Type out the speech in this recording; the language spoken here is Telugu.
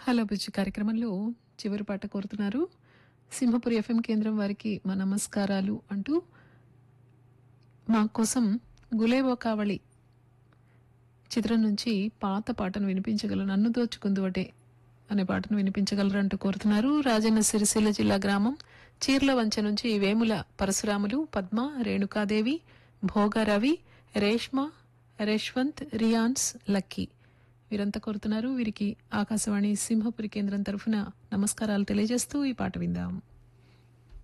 హలో బుజ్జి కార్యక్రమంలో చివరి పాట కోరుతున్నారు సింహపురి ఎఫ్ఎం కేంద్రం వారికి మా నమస్కారాలు అంటూ మా కోసం గులేబో కావళి చిత్రం నుంచి పాత పాటను వినిపించగలరు నన్ను దోచుకుందువటే అనే పాటను వినిపించగలరు అంటూ కోరుతున్నారు రాజన్న సిరిసిల్ల జిల్లా గ్రామం చీర్ల వంచ నుంచి వేముల పరశురాములు పద్మ రేణుకాదేవి భోగరవి రేష్మ రేష్వంత్ రియాన్స్ లక్కీ వీరంతా కోరుతున్నారు వీరికి ఆకాశవాణి సింహపురి కేంద్రం తరఫున నమస్కారాలు తెలియజేస్తూ ఈ పాట విందాం